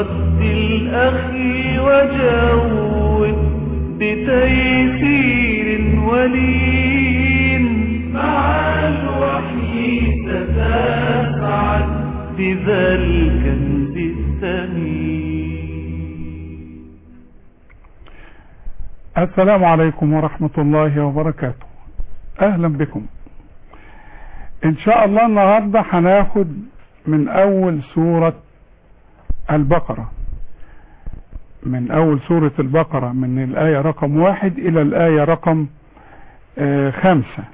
رتل أخي وجود بتيسير ولين مع الوحي ستسعد بذا الكنز الثمين السلام عليكم ورحمة الله وبركاته اهلا بكم ان شاء الله النهاردة هناخد من اول سورة البقرة من اول سورة البقرة من الاية رقم واحد الى الاية رقم آه خمسة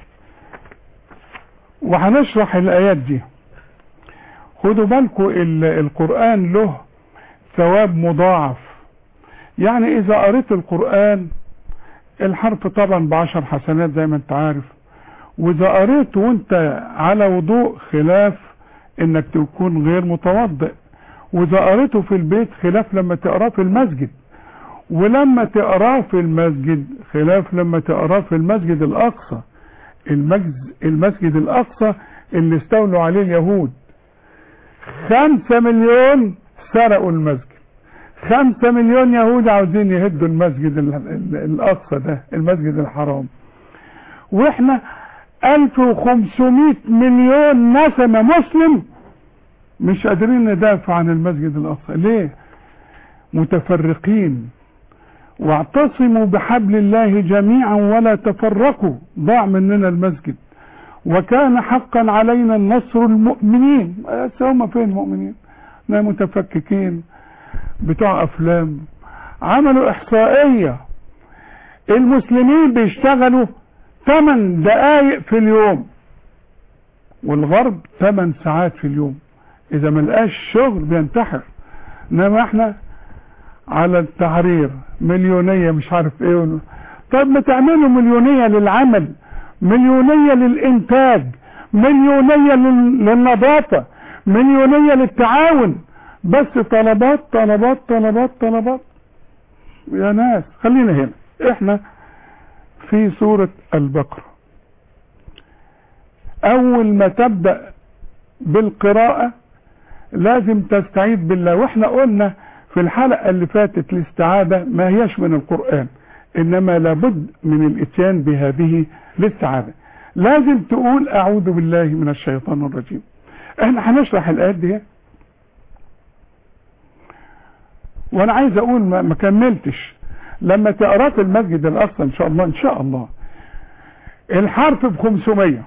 وهنشرح الايات دي خدوا بالكم القرآن له ثواب مضاعف يعني اذا قريت القرآن الحرف طبعا بعشر حسنات زي ما انت عارف واذا قريت وانت على وضوء خلاف انك تكون غير متوضئ واذا قريته في البيت خلاف لما تقراه في المسجد ولما تقراه في المسجد خلاف لما تقراه في المسجد الاقصى المسجد, المسجد الاقصى اللي استولوا عليه اليهود خمسة مليون سرقوا المسجد خمسة مليون يهود عاوزين يهدوا المسجد الاقصى ده المسجد الحرام واحنا 1500 مليون نسمة مسلم مش قادرين ندافع عن المسجد الاقصى ليه متفرقين واعتصموا بحبل الله جميعا ولا تفرقوا ضاع مننا المسجد وكان حقا علينا النصر المؤمنين بس هم فين المؤمنين متفككين بتوع افلام عملوا احصائية المسلمين بيشتغلوا 8 دقايق في اليوم والغرب 8 ساعات في اليوم اذا ما لقاش شغل بينتحر انما احنا على التحرير مليونية مش عارف ايه طب ما تعملوا مليونية للعمل مليونية للانتاج مليونية للنظافة مليونية للتعاون بس طلبات طلبات طلبات طلبات يا ناس خلينا هنا احنا في سورة البقرة اول ما تبدأ بالقراءة لازم تستعيذ بالله واحنا قلنا في الحلقة اللي فاتت الاستعاذة ما هيش من القرآن انما لابد من الاتيان بهذه الاستعاذة لازم تقول اعوذ بالله من الشيطان الرجيم احنا هنشرح الايات دي وانا عايز اقول ما, ما كملتش لما تقرا في المسجد الاقصى ان شاء الله ان شاء الله الحرف ب 500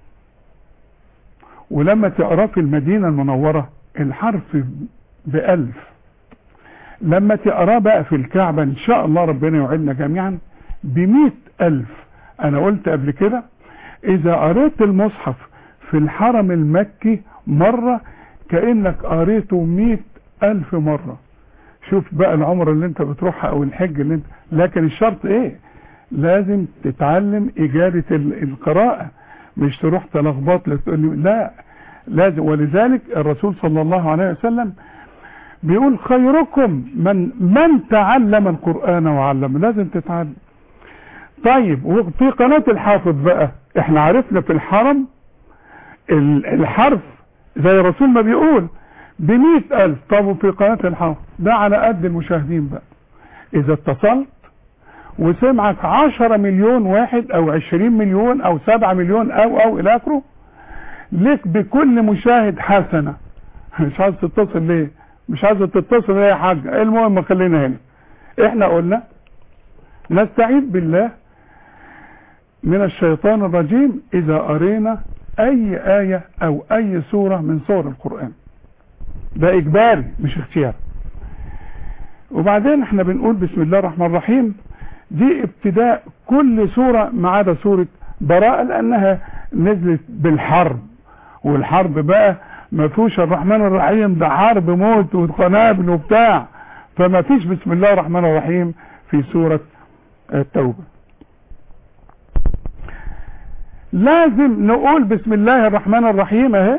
ولما تقرا في المدينه المنوره الحرف ب 1000 لما تقراه بقى في الكعبه ان شاء الله ربنا يوعدنا جميعا ب 100000 انا قلت قبل كده اذا قريت المصحف في الحرم المكي مره كانك قريته 100000 مره شوف بقى العمرة اللي انت بتروحها او الحج اللي انت لكن الشرط ايه لازم تتعلم اجادة القراءة مش تروح تلخبط تقول لي لا لازم ولذلك الرسول صلى الله عليه وسلم بيقول خيركم من من تعلم القرآن وعلم لازم تتعلم طيب وفي قناة الحافظ بقى احنا عرفنا في الحرم الحرف زي الرسول ما بيقول بمئة ألف طب وفي قناة الحافظ ده على قد المشاهدين بقى إذا اتصلت وسمعك عشرة مليون واحد أو عشرين مليون أو سبعة مليون أو أو إلى آخره لك بكل مشاهد حسنة مش عايز تتصل ليه مش عايز تتصل ليه يا حاج المهم خلينا هنا احنا قلنا نستعيذ بالله من الشيطان الرجيم إذا قرينا أي آية أو أي سورة من سور القرآن ده اجباري مش اختيار وبعدين احنا بنقول بسم الله الرحمن الرحيم دي ابتداء كل سورة ما عدا سورة براءة لانها نزلت بالحرب والحرب بقى ما فيهوش الرحمن الرحيم ده حرب موت وقنابل وبتاع فما فيش بسم الله الرحمن الرحيم في سورة التوبة لازم نقول بسم الله الرحمن الرحيم اهي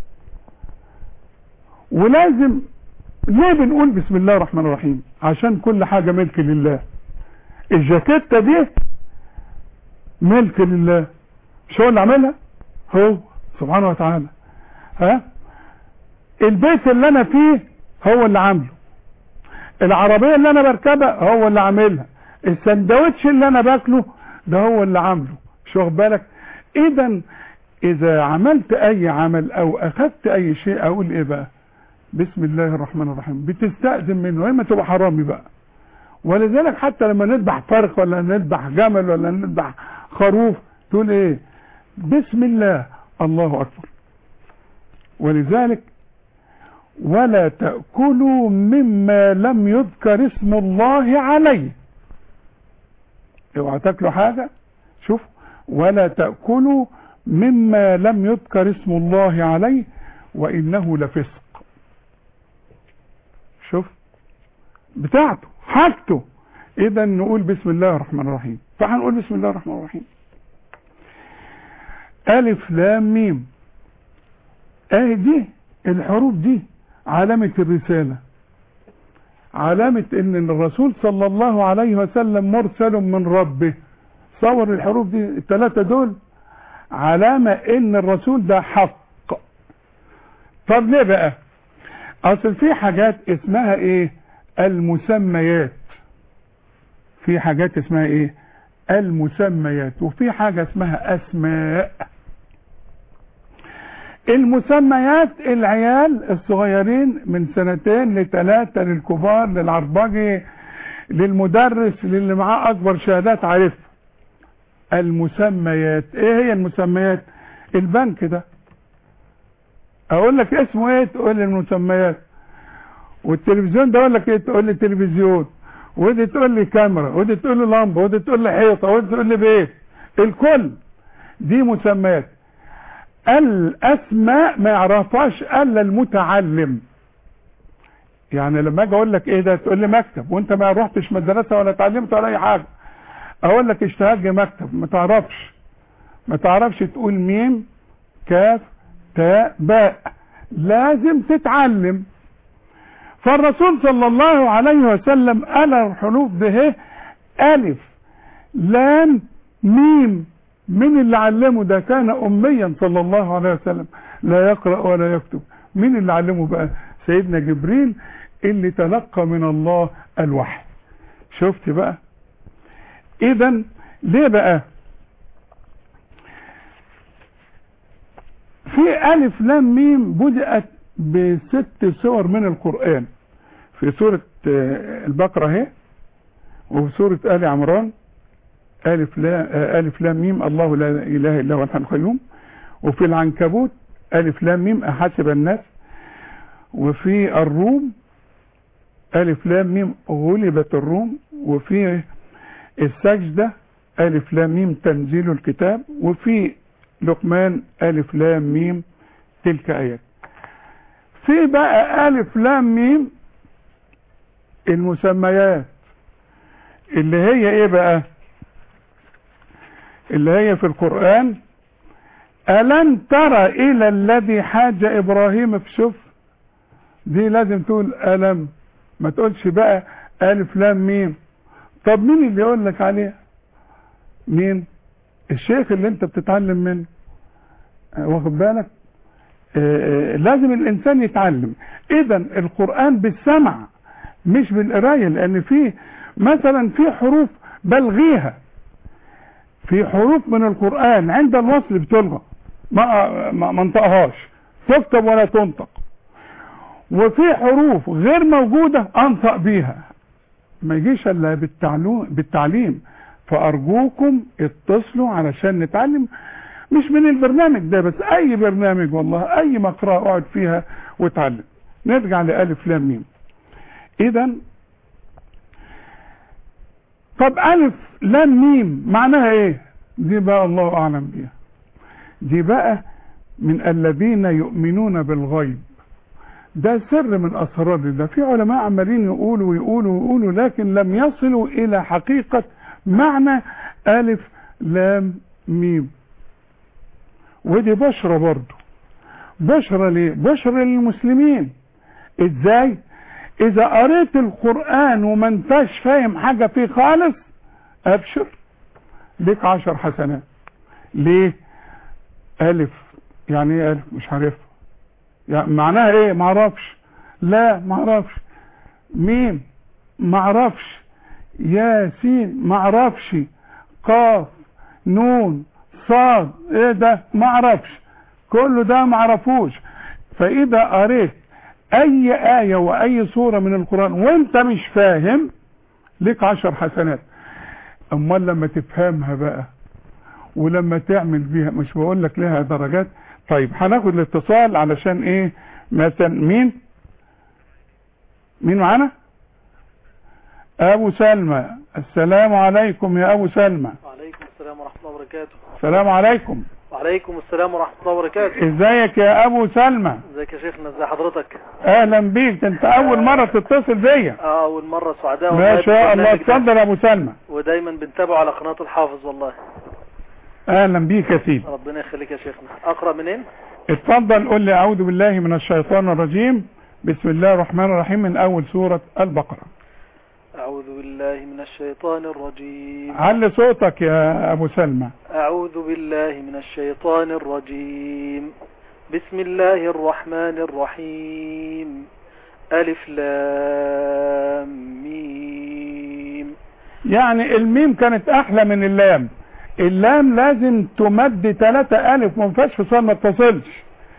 ولازم ليه بنقول بسم الله الرحمن الرحيم عشان كل حاجة ملك لله الجاكيتة دي ملك لله مش هو اللي عاملها هو سبحانه وتعالى ها البيت اللي انا فيه هو اللي عامله العربية اللي انا بركبها هو اللي عاملها السندوتش اللي انا باكله ده هو اللي عامله شو واخد بالك اذا اذا عملت اي عمل او اخذت اي شيء اقول ايه بقى بسم الله الرحمن الرحيم بتستأذن منه اما تبقى حرامي بقى ولذلك حتى لما نذبح فرخ ولا نذبح جمل ولا نذبح خروف تقول ايه بسم الله الله اكبر ولذلك ولا تأكلوا مما لم يذكر اسم الله عليه اوعى تاكلوا حاجة شوف ولا تأكلوا مما لم يذكر اسم الله عليه وإنه لفسق شوف بتاعته حاجته اذا نقول بسم الله الرحمن الرحيم فهنقول بسم الله الرحمن الرحيم الف لام ميم اهي دي الحروف دي علامة الرسالة علامة ان الرسول صلى الله عليه وسلم مرسل من ربه صور الحروف دي الثلاثة دول علامة ان الرسول ده حق طب ليه بقى اصل في حاجات اسمها ايه المسميات في حاجات اسمها ايه المسميات وفي حاجة اسمها اسماء المسميات العيال الصغيرين من سنتين لثلاثة للكبار للعربجي للمدرس للي معاه اكبر شهادات عارف المسميات ايه هي المسميات البنك ده اقول لك اسمه ايه تقول لي المسميات والتلفزيون ده اقول لك ايه تقول لي تلفزيون ودي تقول لي كاميرا ودي تقول لي لمبه ودي تقول لي حيطه ودي تقول لي بيت الكل دي مسميات الاسماء ما يعرفهاش الا المتعلم يعني لما اجي اقول لك ايه ده تقول لي مكتب وانت ما رحتش مدرسه ولا اتعلمت ولا اي حاجه اقول لك اشتهاج مكتب ما تعرفش ما تعرفش تقول ميم كاف تاء باء لازم تتعلم فالرسول صلى الله عليه وسلم قال الحروف ده ألف لام ميم من اللي علمه ده كان أميا صلى الله عليه وسلم لا يقرأ ولا يكتب مين اللي علمه بقى سيدنا جبريل اللي تلقى من الله الوحي شفت بقى اذا ليه بقى في ألف لام ميم بدأت بست سور من القرآن في سورة البقرة اهي وفي سورة آل عمران ألف لا ألف لام ميم الله لا إله إلا هو الحي القيوم وفي العنكبوت ألف لام ميم أحسب الناس وفي الروم ألف لام ميم غلبت الروم وفي السجدة ألف لام ميم تنزيل الكتاب وفي لقمان ألف لام ميم تلك آيات في بقى ألف لام ميم المسميات اللي هي ايه بقى اللي هي في القرآن ألم ترى إلى الذي حاج إبراهيم في شوف دي لازم تقول ألم ما تقولش بقى ألف لام ميم طب مين اللي يقول لك عليها مين الشيخ اللي انت بتتعلم منه واخد بالك آه لازم الانسان يتعلم اذا القرآن بالسمع مش بالقراية لان في مثلا في حروف بلغيها في حروف من القرآن عند الوصل بتلغى ما ما منطقهاش تكتب ولا تنطق وفي حروف غير موجودة انطق بيها ما يجيش الا بالتعليم بالتعليم فارجوكم اتصلوا علشان نتعلم مش من البرنامج ده بس اي برنامج والله اي مقرأة اقعد فيها واتعلم نرجع لألف لام ميم اذا طب ألف لام ميم معناها ايه دي بقى الله اعلم بيها دي بقى من الذين يؤمنون بالغيب ده سر من اسرار ده في علماء عمالين يقولوا ويقولوا ويقولوا لكن لم يصلوا الى حقيقة معنى الف لام ميم ودي بشرة برضو بشرة ليه بشرة للمسلمين ازاي اذا قريت القرآن وما انتش فاهم حاجة فيه خالص ابشر ليك عشر حسنات ليه الف يعني ايه الف مش عارفها يعني معناها ايه معرفش لا معرفش ميم معرفش ياسين معرفش قاف نون صاد ايه ده معرفش كله ده معرفوش فاذا قريت اي آية واي سورة من القرآن وانت مش فاهم ليك عشر حسنات امال لما تفهمها بقى ولما تعمل بيها مش بقول لك لها درجات طيب هناخد الاتصال علشان ايه مثلا مين مين معانا ابو سلمى السلام عليكم يا ابو سلمى وعليكم السلام ورحمة الله وبركاته السلام عليكم وعليكم السلام ورحمة الله وبركاته ازيك يا ابو سلمى ازيك يا شيخنا ازي حضرتك اهلا بيك ده انت اول مرة تتصل بيا اه اول مرة سعداء ما والله شاء الله بالبرنامج ده. اتفضل يا ابو سلمى ودايما بنتابعه على قناة الحافظ والله اهلا بيك يا سيدي ربنا يخليك يا شيخنا اقرأ منين اتفضل قول لي اعوذ بالله من الشيطان الرجيم بسم الله الرحمن الرحيم من اول سورة البقرة اعوذ بالله من الشيطان الرجيم علي صوتك يا ابو سلمى اعوذ بالله من الشيطان الرجيم بسم الله الرحمن الرحيم الف لام ميم يعني الميم كانت احلى من اللام اللام لازم تمد ثلاثة الف ما ينفعش فصال ما اتصلش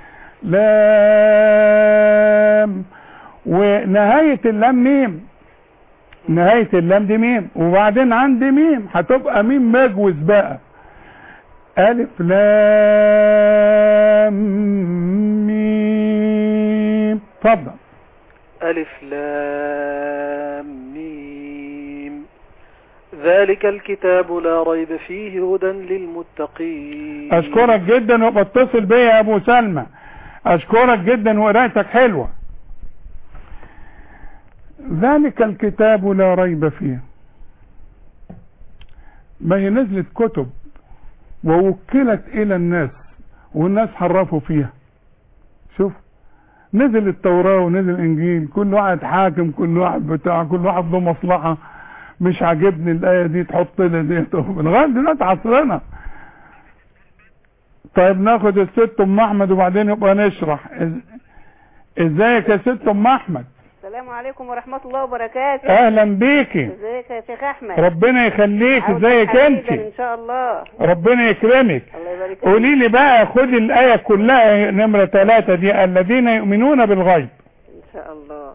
لام ونهاية اللام ميم نهاية اللام دي ميم وبعدين عندي ميم هتبقى ميم مجوز بقى الف لام ميم اتفضل ألف لام ميم ذلك الكتاب لا ريب فيه هدى للمتقين اشكرك جدا وبتصل بيا يا ابو سلمى اشكرك جدا وقرايتك حلوة ذلك الكتاب لا ريب فيه ما هي نزلت كتب ووكلت الى الناس والناس حرفوا فيها شوف نزل التوراة ونزل الانجيل كل واحد حاكم كل واحد بتاع كل واحد له مصلحة مش عاجبني الايه دي تحط لي دي لغايه دلوقتي عصرنا طيب ناخد الست ام احمد وبعدين يبقى نشرح إز- ازيك يا ست ام احمد السلام عليكم ورحمة الله وبركاته اهلا بيكي ازيك يا شيخ احمد ربنا يخليك عاوزة ازيك حبيبا انت ان شاء الله ربنا يكرمك الله يبارك فيك قولي لي بقى خدي الايه كلها نمره ثلاثة دي الذين يؤمنون بالغيب ان شاء الله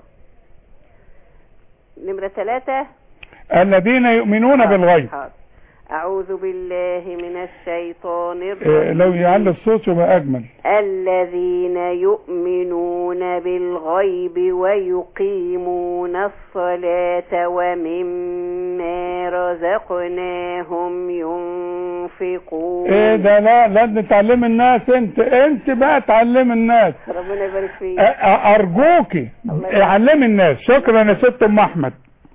نمرة ثلاثة الذين يؤمنون بالغيب حاضر. أعوذ بالله من الشيطان إيه، الرجيم لو يعلي الصوت يبقى اجمل الذين يؤمنون بالغيب ويقيمون الصلاة ومما رزقناهم ينفقون ايه ده لا لا تعلم الناس انت انت بقى تعلم الناس ربنا يبارك فيك أ- أ- ارجوكي الله يبارك. علمي الناس شكرا يا ست ام احمد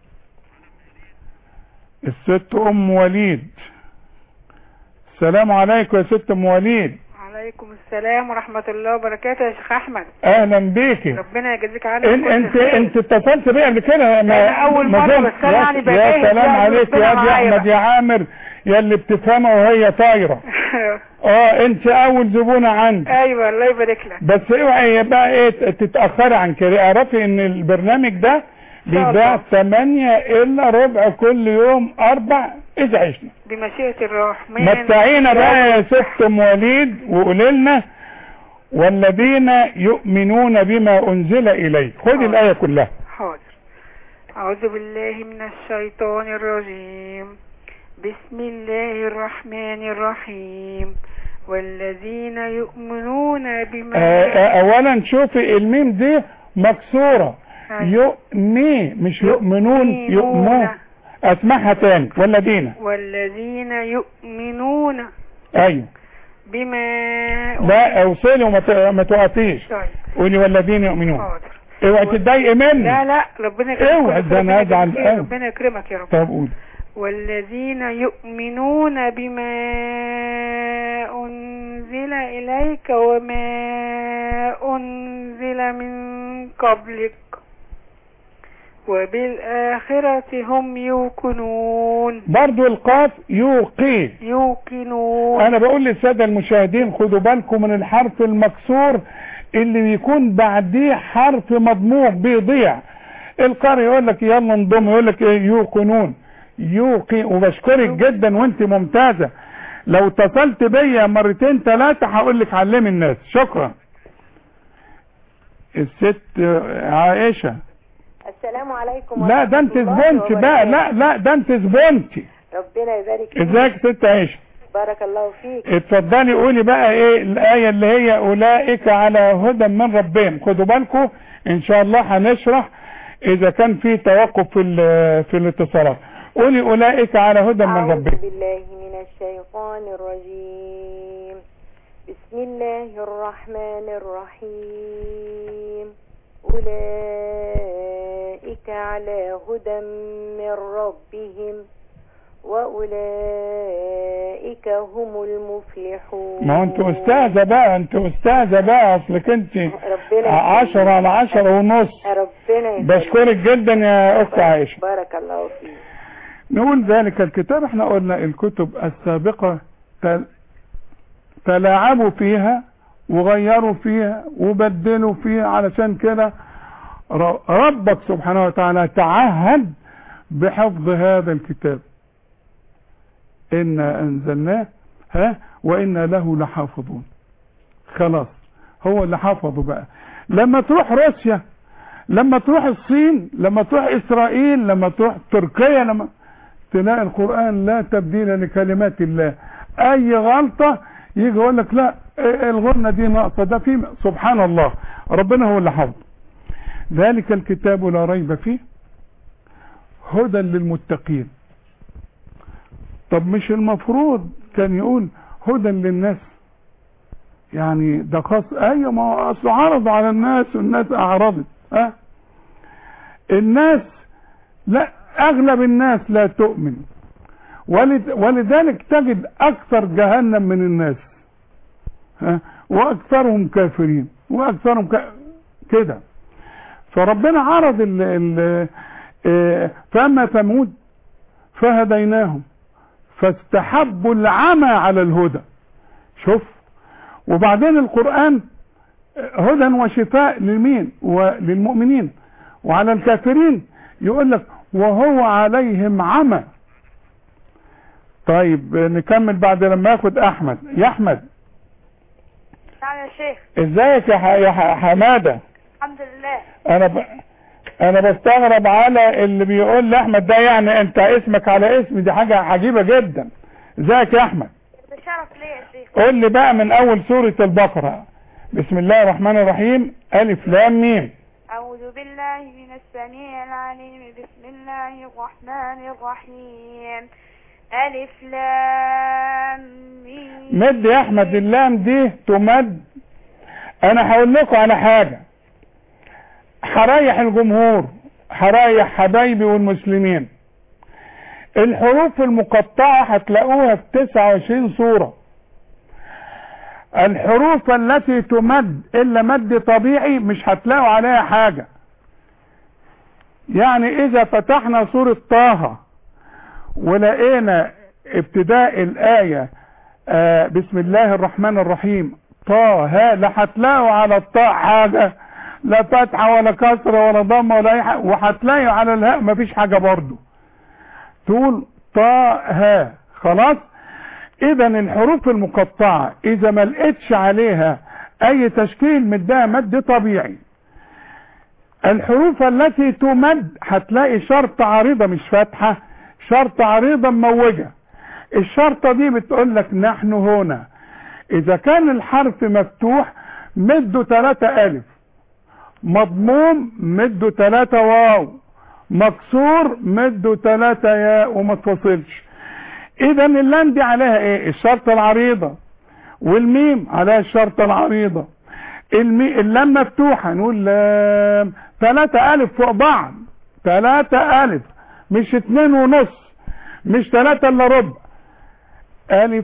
الست ام وليد السلام عليكم يا ست ام وليد عليكم السلام ورحمة الله وبركاته يا شيخ أحمد اهلا بيكي ربنا يجازيك عني إن كل انت خير. انت اتصلت بيا قبل كده أنا أول ما مرة، زلت. بس أنا يا- يعني يا بجاهد سلام يعني عليك ربنا يا ابي معايا احمد بقى. يا عامر يا اللي بتفهمها وهي طايره اه انت اول زبونه عندي أيوة الله يبارك لك بس اوعي بقى ايه تتاخري عن كده اعرفي ان البرنامج ده بيباع الله. 8 الا ربع كل يوم اربع اذا عشنا بمشيئة الرحمن متعينا بقى يا ست ام وليد وقولي لنا والذين يؤمنون بما انزل اليك خدي الايه كلها حاضر أعوذ بالله من الشيطان الرجيم بسم الله الرحمن الرحيم والذين يؤمنون بما آه، آه، اولا شوفي الميم دي مكسوره يؤمي مش يؤمنون يؤمنون اسمعها تاني والذين والذين يؤمنون ايوه بما لا اوصلي وما ت- ما توقفيش طيب قولي والذين يؤمنون حاضر اوعي تتضايقي مني لا لا ربنا يكرمك اوعى، ده أنا ربنا أزعل يجازيك، أوي. ربنا يكرمك يا رب طب قولي والذين يؤمنون بما أنزل إليك وما أنزل من قبلك وبالآخرة هم يوقنون برضو القاف يوقي يوقنون انا بقول للساده المشاهدين خدوا بالكم من الحرف المكسور اللي بيكون بعديه حرف مضموم بيضيع القارئ يقول لك يلا انضم يقول لك ايه يوقنون يوقي وبشكرك جدا وانت ممتازه لو اتصلت بيا مرتين ثلاثه هقول لك علمي الناس شكرا الست عائشه السلام عليكم لا ده انت ورحمة الله زبونتي بقى لا وبركاته. لا ده انت زبونتي ربنا يبارك فيك ازيك يا ست عائشه بارك الله فيك اتفضلي قولي بقى ايه الآية اللي هي أولئك على هدى من ربهم خدوا بالكم إن شاء الله هنشرح إذا كان في توقف في ال- في الاتصالات قولي أولئك على هدى من أعوذ ربهم بالله من الشيطان الرجيم بسم الله الرحمن الرحيم أولئك على هدى من ربهم وأولئك هم المفلحون ما هو انت أستاذة بقى انت أستاذة بقى أصلك انت ربنا عشرة على عشرة ونص ربنا يخليك. بشكرك جدا يا أخت عائشة بارك الله فيك نقول ذلك الكتاب احنا قلنا الكتب السابقة تل- تلاعبوا فيها وغيروا فيها وبدلوا فيها علشان كده ر- ربك سبحانه وتعالى تعهد بحفظ هذا الكتاب إنا أنزلناه ها وإنا له لحافظون خلاص هو اللي حفظه بقى لما تروح روسيا لما تروح الصين لما تروح إسرائيل لما تروح تركيا لما تلاقي القرآن لا تبديل لكلمات الله أي غلطة يجي يقول لك لا إيه الغنة دي ناقصة ده في سبحان الله ربنا هو اللي حفظ ذلك الكتاب لا ريب فيه هدى للمتقين طب مش المفروض كان يقول هدى للناس يعني ده خاص ايوه ما هو اصله عرضوا على الناس والناس اعرضت ها الناس لا اغلب الناس لا تؤمن ولد ولذلك تجد اكثر جهنم من الناس ها واكثرهم كافرين واكثرهم ك... كده فربنا عرض ال ال آه، فاما ثمود فهديناهم فاستحبوا العمى على الهدى شوف وبعدين القرآن هدى وشفاء لمين وللمؤمنين وعلى الكافرين يقول لك وهو عليهم عمى طيب نكمل بعد لما ياخد احمد يا احمد نعم يا شيخ ازيك يا, ح... يا ح... حماده الحمد لله انا ب... انا بستغرب على اللي بيقول لاحمد ده يعني انت اسمك على اسمي دي حاجه عجيبه جدا ازيك يا احمد ده شرف ليا يا شيخ قول لي بقى من اول سوره البقره بسم الله الرحمن الرحيم الف لام ميم أعوذ بالله من السميع العليم بسم الله الرحمن الرحيم ألف لام ميم مد يا احمد اللام دي تمد انا هقول لكم على حاجه هريح الجمهور هريح حبايبي والمسلمين الحروف المقطعه هتلاقوها في 29 سوره الحروف التي تمد الا مد طبيعي مش هتلاقوا عليها حاجه يعني اذا فتحنا سوره طه ولقينا ابتداء الايه آه بسم الله الرحمن الرحيم طه لا هتلاقوا على الطاء حاجه لا فتحه ولا كسره ولا ضمه ولا اي حاجه وهتلاقي على الهاء مفيش حاجه برضو تقول طه خلاص اذا الحروف المقطعه اذا ما لقيتش عليها اي تشكيل مدها مد طبيعي الحروف التي تمد هتلاقي شرط عريضه مش فاتحه شرط عريضه مموجه الشرطه دي بتقول لك نحن هنا اذا كان الحرف مفتوح مده ثلاثة الف مضموم مده ثلاثة واو مكسور مده ثلاثة ياء وما تفصلش اذا اللام دي عليها ايه الشرطة العريضة والميم عليها الشرطة العريضة المي... اللام مفتوحة نقول لام ثلاثة الف فوق بعض ثلاثة الف مش اتنين ونص مش ثلاثة الا ربع الف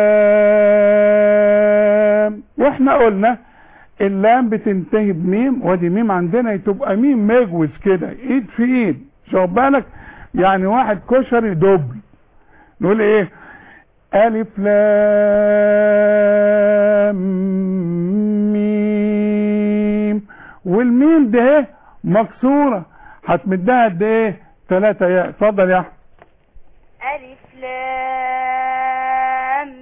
لام واحنا قلنا اللام بتنتهي بميم ودي ميم عندنا تبقى ميم مجوز كده ايد في ايد شوف بالك يعني واحد كشري دبل نقول ايه الف لام ميم والميم ده اهي مكسوره هتمدها قد ايه ثلاثة ياء اتفضل يا احمد ألف لام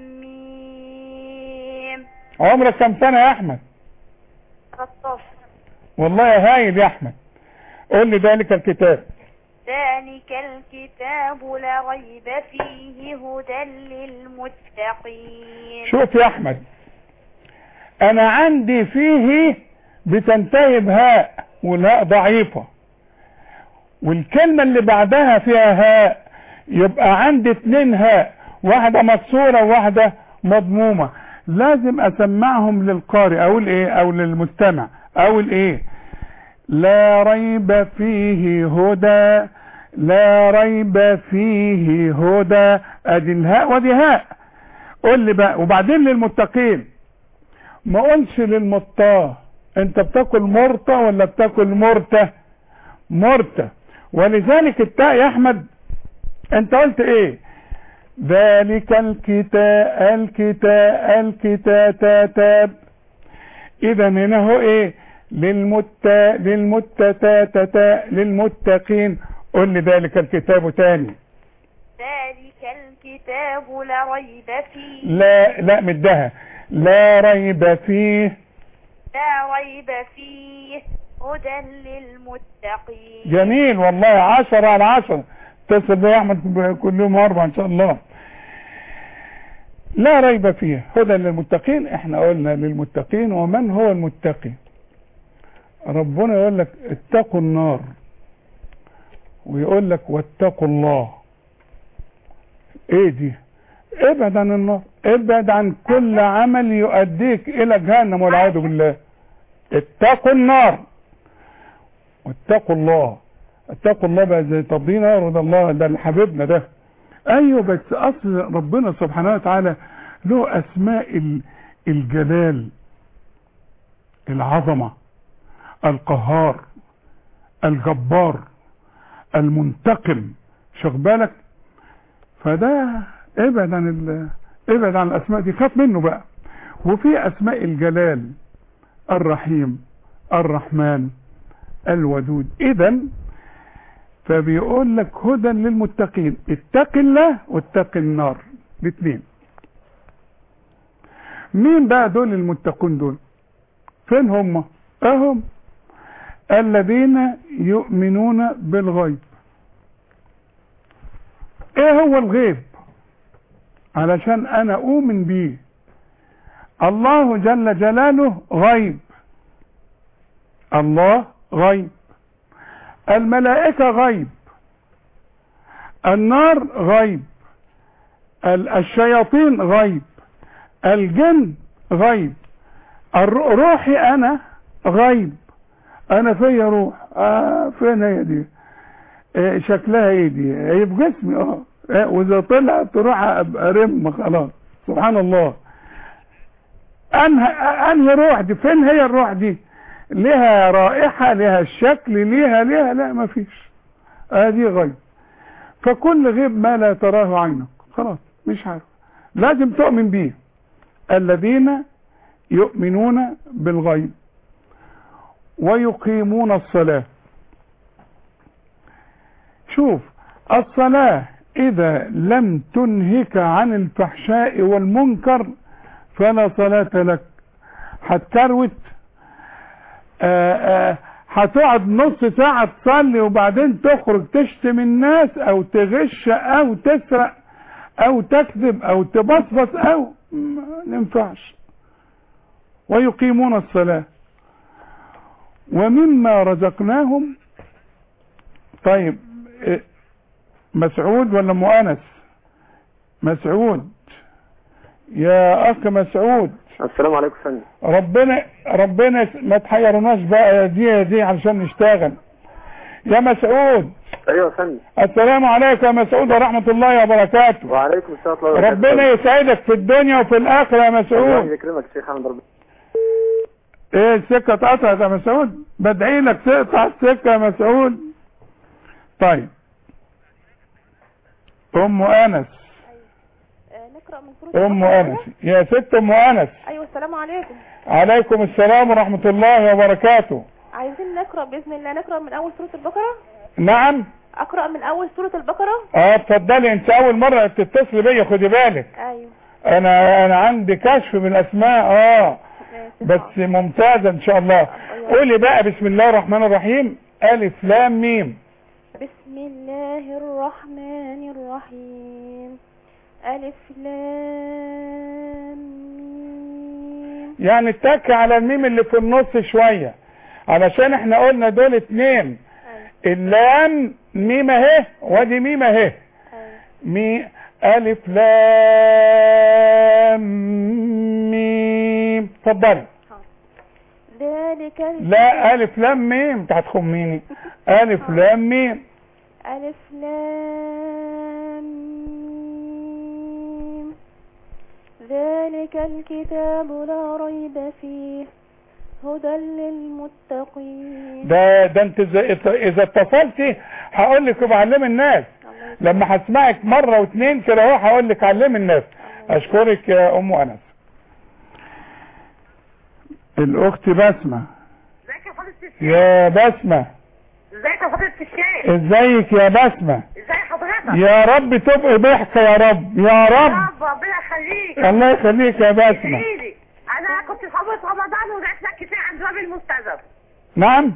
ميم عمرك كم سنة يا احمد 13 والله يا هايل يا احمد قول لي ذلك الكتاب ذلك الكتاب لا ريب فيه هدى للمتقين شوف يا احمد انا عندي فيه بتنتهي بهاء والهاء ضعيفة والكلمة اللي بعدها فيها هاء يبقى عندي اتنين هاء واحدة مكسورة وواحدة مضمومة لازم اسمعهم للقارئ اقول ايه او للمستمع اقول ايه لا ريب فيه هدى لا ريب فيه هدى ادي الهاء ودي هاء قول لي بقى وبعدين للمتقين ما قولش للمطاه انت بتاكل مرطة ولا بتاكل مرتة مرتة ولذلك التاء يا احمد انت قلت ايه ذلك الكتاب الكتاب الكتاب اذا هنا هو ايه للمت للمتتاتتا للمتقين قل لي ذلك الكتاب تاني ذلك الكتاب لا ريب فيه لا لا مدها لا ريب فيه لا ريب فيه هدى للمتقين جميل والله عشرة على عشرة اتصل بي يا احمد كل يوم اربعة ان شاء الله لا ريب فيه هدى للمتقين احنا قلنا للمتقين ومن هو المتقي ربنا يقول لك اتقوا النار ويقول لك واتقوا الله ايه دي ابعد عن النار ابعد عن كل عمل يؤديك الى جهنم والعياذ بالله اتقوا النار واتقوا الله اتقوا الله بقى زي طب دي نار ده الله ده حبيبنا ده ايوه بس اصل ربنا سبحانه وتعالى له اسماء ال- الجلال العظمه القهار الجبار المنتقم شوف بالك فده ابعد عن ال... ابعد عن الاسماء دي خاف منه بقى وفي اسماء الجلال الرحيم الرحمن الودود اذا فبيقول لك هدى للمتقين اتق الله واتق النار الاثنين مين بقى دول المتقون دول فين هم اهم الذين يؤمنون بالغيب ايه هو الغيب علشان انا اؤمن بيه الله جل جلاله غيب الله غيب الملائكة غيب النار غيب ال- الشياطين غيب الجن غيب الر- روحي انا غيب انا فيا روح آه فين هي دي آه شكلها ايه دي هي في جسمي اه آه، واذا طلعت تروح ابقى رم خلاص سبحان الله انهي انهي روح دي فين هي الروح دي لها رائحة لها الشكل ليها ليها لا ما فيش ادي غيب فكل غيب ما لا تراه عينك خلاص مش عارف لازم تؤمن بيه الذين يؤمنون بالغيب ويقيمون الصلاة شوف الصلاة إذا لم تنهك عن الفحشاء والمنكر فلا صلاة لك هتكروت آه، آه، هتقعد نص ساعة تصلي وبعدين تخرج تشتم الناس او تغش او تسرق او تكذب او تبصبص او ما ينفعش ويقيمون الصلاة ومما رزقناهم طيب إيه، مسعود ولا مؤنس مسعود يا اخ مسعود السلام عليكم فندم ربنا ربنا يس- ما تحيرناش بقى يا دي يا دي علشان نشتغل يا مسعود ايوه يا فندم السلام عليكم يا مسعود ورحمة الله وبركاته وعليكم السلام ورحمه الله وبركاته ربنا يسعدك في الدنيا وفي الآخرة يا الله مسعود يكرمك يا شيخ احمد ربنا ايه السكة اتقطعت يا مسعود بدعي لك تقطع السكة يا مسعود طيب ام انس نقرأ من سورة ام البقرة انس يا ست ام انس أيوة السلام عليكم عليكم السلام ورحمة الله وبركاته عايزين نقرأ بإذن الله نقرأ من أول سورة البقرة نعم أقرأ من أول سورة البقرة اه اتفضلي انت اول مرة تتصلي بيا خدي بالك أيوه انا انا عندي كشف من الاسماء اه ماشي بس ممتازة ان شاء الله قولي بقى بسم الله الرحمن الرحيم الف لام ميم بسم الله الرحمن الرحيم ألف لام ميم يعني اتك على الميم اللي في النص شوية علشان احنا قلنا دول اتنين أيوه اللام ميم اهي وادي ميم اهي أيوه مي الف لام ميم اتفضلي ذلك الكتاب- لا الف لام ميم انت هتخميني الف لام ميم ألف لام ميم ذلك الكتاب لا ريب فيه هدى للمتقين ده ده انت اذا اذا اتصلتي هقول لك بعلم الناس الله يسلمك. لما هسمعك مره واثنين كده اهو هقول لك علم الناس اشكرك يا ام انس الاخت بسمه ازيك يا فضيلة الشيخ يا بسمه ازيك يا فضيلة الشيخ ازيك يا بسمه ازي حضرتك يا رب تبقي ضحكه يا رب يا رب رب ربنا يخليك الله يخليك يا بسمه ادعيلي انا كنت في صوم رمضان ودعت لك كتير عند باب المستجاب نعم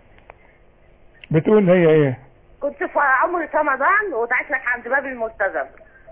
بتقول هي ايه كنت في عمرة رمضان ودعت لك عند باب المستجاب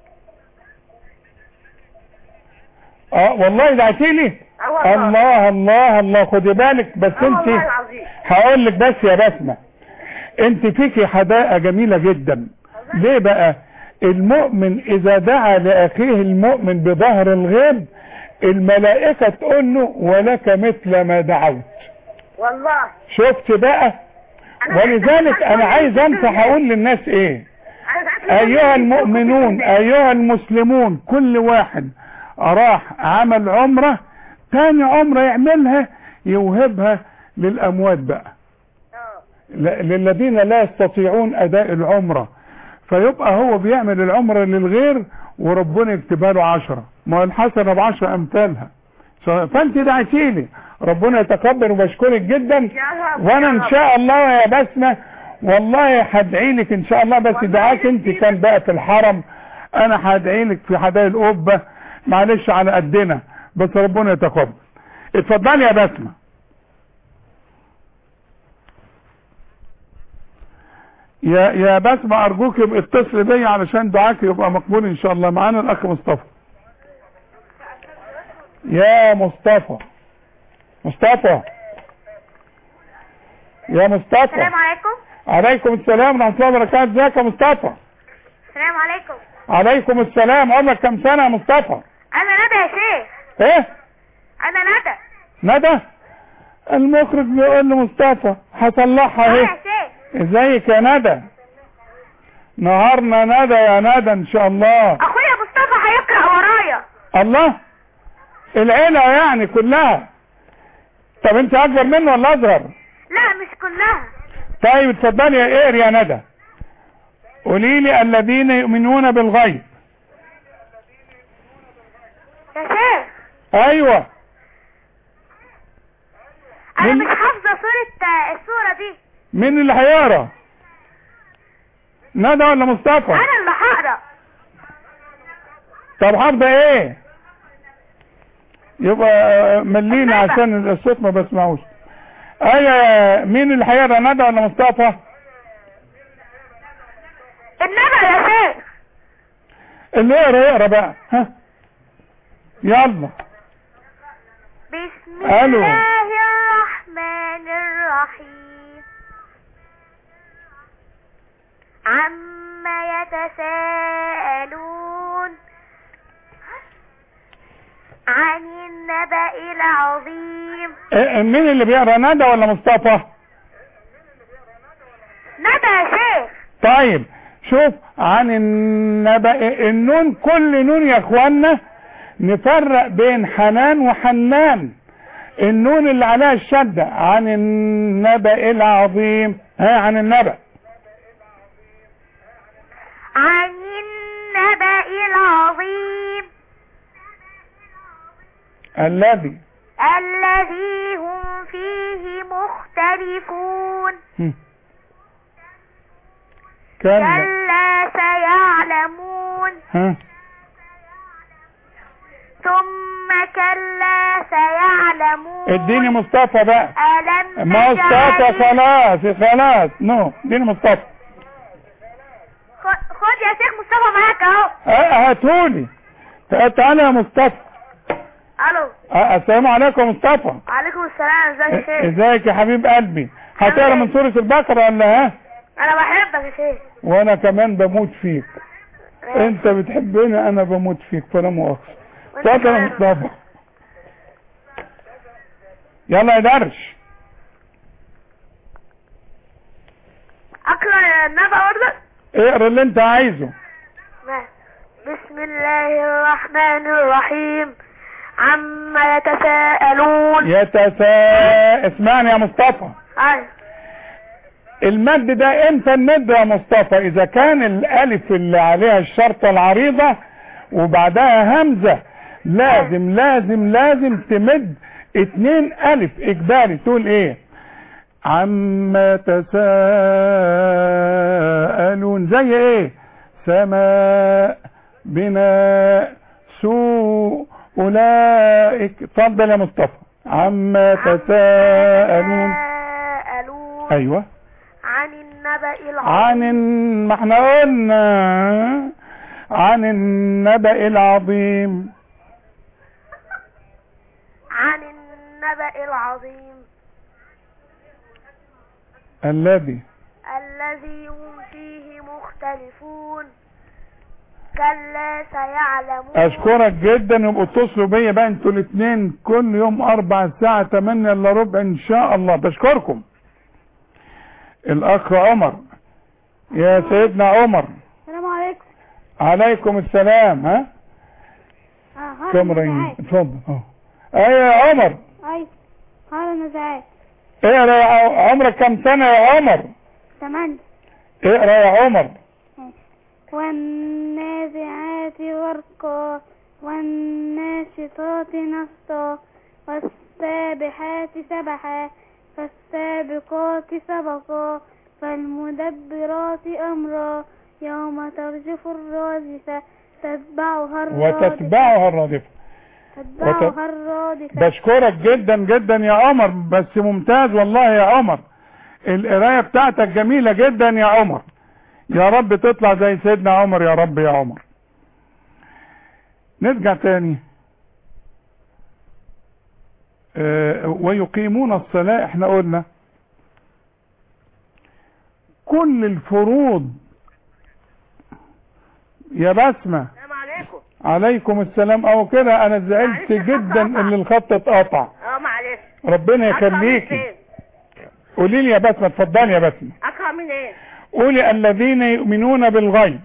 اه والله دعتي لي اه والله الله الله الله خدي بالك بس اه والله انت العظيم هقول لك بس يا بسمة انت فيكي حداقة جميلة جدا ليه بقى المؤمن اذا دعا لاخيه المؤمن بظهر الغيب الملائكة تقول له ولك مثل ما دعوت والله شفت بقى أنا ولذلك انا عايز انصح اقول للناس ايه أنا دعت لك ايها عند باب المؤمنون ايها المسلمون كل واحد راح عمل عمرة تاني عمرة يعملها يوهبها للاموات بقى اه ل- للذين لا يستطيعون اداء العمرة فيبقى هو بيعمل العمرة للغير وربنا يكتبها له عشرة ما هو الحسنة بعشرة امثالها ف- فانت دعيتيلي ربنا يتقبل وبشكرك جدا يا رب وانا يا ان رب. شاء الله يا بسمة والله هدعي لك ان شاء الله بس والله دعاك انت يهديك. كان بقى في الحرم انا هدعي لك في حدائق القبة معلش على قدنا بس ربنا يتقبل اتفضلي يا بسمة يا يا بسمة ارجوك يبقى اتصل بيا علشان دعاك يبقى مقبول ان شاء الله معانا الاخ مصطفى يا مصطفى مصطفى يا مصطفى السلام عليكم عليكم السلام ورحمة الله وبركاته ازيك يا مصطفى السلام عليكم عليكم السلام عمرك كم سنة يا مصطفى انا ندى يا شيخ ايه انا ندى ندى المخرج بيقول لمصطفى هصلحها اه اهي يا شيخ ازيك يا ندى نهارنا ندى يا ندى ان شاء الله اخويا مصطفى هيقرا ورايا الله العيلة يعني كلها طب انت اكبر منه ولا اصغر لا مش كلها طيب اتفضلي يا اقر يا ندى قولي لي الذين يؤمنون بالغيب يا شيخ ايوه انا من- مش حافظه صوره الصوره دي مين اللي هيقرا ندى ولا مصطفى انا اللي هقرا طب حافظه ايه يبقى ملينا الندى. عشان الصوت ما بسمعوش ايوه مين اللي هيقرا ندى ولا مصطفى النبي يا شيخ اللي يقرا يقرا بقى ها يلا بسم ألو. الله الرحمن الرحيم عما يتساءلون عن النبأ العظيم إيه، مين اللي بيقرا ندى ولا مصطفى ندى يا شيخ طيب شوف عن النبأ النون كل نون يا اخوانا نفرق بين حنان وحنان النون اللي عليها الشدة عن النبأ العظيم ها عن النبأ عن النبأ العظيم الذي الذي هم فيه مختلفون مختلفون هم. كلا كلا سيعلمون ها ثم كلا سيعلمون اديني مصطفى بقى ألم مصطفى نجعل خلاص خلاص نو اديني مصطفى خ- خد يا شيخ مصطفى معاك اهو اه، هاتولي تع- تعالى يا مصطفى الو اه، السلام عليكم يا مصطفى وعليكم السلام ازيك يا شيخ ازيك يا حبيب قلبي هتقرا من سورة البقرة ولا ها انا بحبك يا شيخ وانا كمان بموت فيك انت بتحبني انا بموت فيك فلا مؤاخذة وانت اتفضل يا كمان. مصطفى يلا يا درش اقرا النبأ برضه اقرا اللي انت عايزه بسم الله الرحمن الرحيم عما يتساءلون يتسا اسمعني يا مصطفى أيوة. المد ده امتى المد يا مصطفى اذا كان الالف اللي عليها الشرطة العريضة وبعدها همزة لازم لازم لازم تمد اتنين الف اجباري تقول ايه عما تساءلون زي ايه سماء بناء سوء اولئك اتفضل يا مصطفى عما تساءلون يتساءلون ايوه عن النبأ عن العظيم ال- ما احنا قلنا عن النبأ العظيم عن النبأ العظيم الذي الذي هم فيه مختلفون كلا سيعلمون اشكرك جدا يبقوا اتصلوا بيا بقى انتوا الاثنين كل يوم اربع ساعة 8 الا ربع ان شاء الله بشكركم الاخ عمر يا سيدنا عمر السلام عليكم عليكم السلام ها اه هذا كاميرا نزاعات اتفضل اه ايوه يا عمر ايوه هذا نزاعات اقرا يا ع- عمرك كم سنة يا عمر ثمانية اقرا يا عمر والنازعات غرقا والناشطات نشطا والسابحات سبحا فالسابقات سبقا فالمدبرات أمرا يوم ترجف الراجفة تتبعها الرادفة وتتبعها الرادفة تتبعها الرادفة بشكرك جدا جدا يا عمر بس ممتاز والله يا عمر القرايه بتاعتك جميله جدا يا عمر يا رب تطلع زي سيدنا عمر يا رب يا عمر نرجع تاني آه، ويقيمون الصلاة احنا قلنا كل الفروض يا بسمة السلام عليكم عليكم السلام او كده انا زعلت معلش الخط جدا قطع. ان الخط اتقطع اه معلش ربنا اقرا من يخليكي فين قولي لي يا بسمة اتفضلي يا بسمة اقرا من ايه قولي الذين يؤمنون بالغيب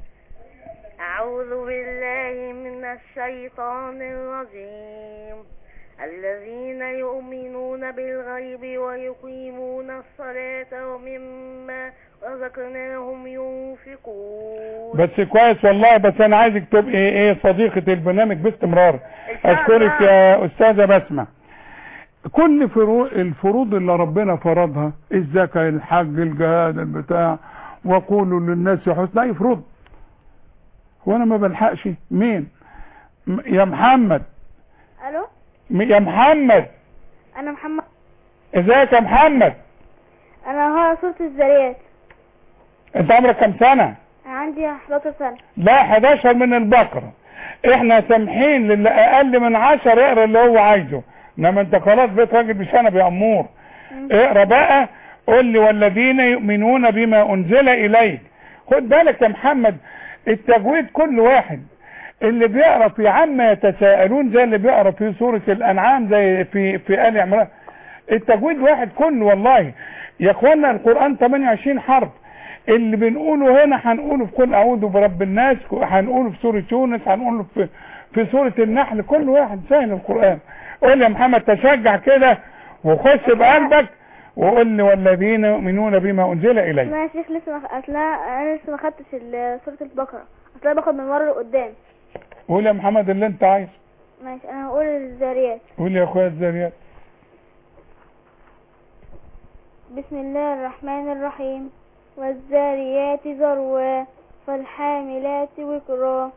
أعوذ بالله من الشيطان الرجيم الذين يؤمنون بالغيب ويقيمون الصلاة ومما رزقناهم ينفقون بس كويس والله بس انا عايزك تبقي ايه صديقة البرنامج باستمرار إن شاء اشكرك الله. يا استاذة بسمة كل فرو- الفروض اللي ربنا فرضها الزكاة الحج الجهاد البتاع وقولوا للناس حسنا اي فروض وانا ما بلحقش مين م- يا محمد الو م- يا محمد انا محمد ازيك يا محمد انا هو صوت الذريات انت عمرك كم سنة انا عندي 11 سنة لا 11 من البقرة احنا سامحين للي اقل من 10 يقرا اللي هو عايزه انما انت خلاص بقيت راجل بشنب يا امور اقرا بقى قول لي والذين يؤمنون بما انزل اليك خد بالك يا محمد التجويد كل واحد اللي بيقرا في عما يتساءلون زي اللي بيقرا في سورة الانعام زي في في ال عمران التجويد واحد كله والله يا اخوانا القرآن 28 حرف اللي بنقوله هنا هنقوله في كل اعوذ برب الناس هنقوله في سورة يونس هنقوله في في سورة النحل كل واحد سهل القرآن قول يا محمد تشجع كده وخش بقلبك وقول لي والذين يؤمنون بما انزل اليك لا يا شيخ لسه ما اصلا انا لسه ما خدتش ال- سورة البقرة اصلا باخد من ورا لقدام قول يا محمد اللي انت عايزه ماشي انا هقول الذريات قول يا اخويا الزريات بسم الله الرحمن الرحيم والذاريات ذروا فالحاملات وقرا